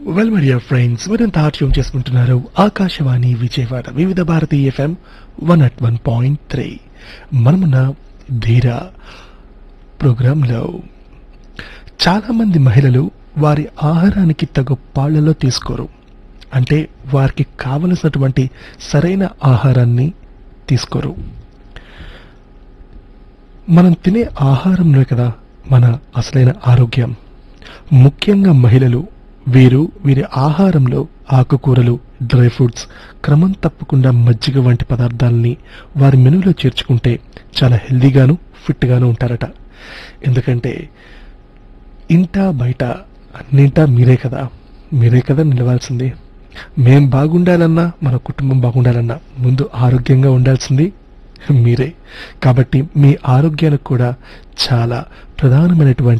well my dear friends మీరంతా ఆట్యం చేసుకుంటున్నారు Akashvani Vijayawada Vividh Bharati FM one at one point three మనమున్న ధీర ప్రోగ్రాంలో చాలా మంది మహిళలు వారి ఆహారానికి తగు పాళ్లలో తీసుకోరు అంటే వారికి కావలసినటువంటి సరైన ఆహారాన్ని తీసుకోరు మనం తినే ఆహారంలో కదా మన అసలైన ఆరోగ్యం ముఖ్యంగా మహిళలు వీరు వీరి ఆహారంలో ఆకుకూరలు డ్రై ఫ్రూట్స్ క్రమం తప్పకుండా మజ్జిగ వంటి పదార్థాలని వారి మెనూలో చేర్చుకుంటే చాలా హెల్దీగాను ఫిట్గాను ఉంటారట ఎందుకంటే ఇంట బయట అన్నింటా మీరే కదా మీరే కదా నిలవాల్సింది మేం బాగుండాలన్నా మన కుటుంబం బాగుండాలన్నా ముందు ఆరోగ్యంగా ఉండాల్సింది మీరే కాబట్టి మీ ఆరోగ్యానికి కూడా చాలా ప్రధానమైనటువంటి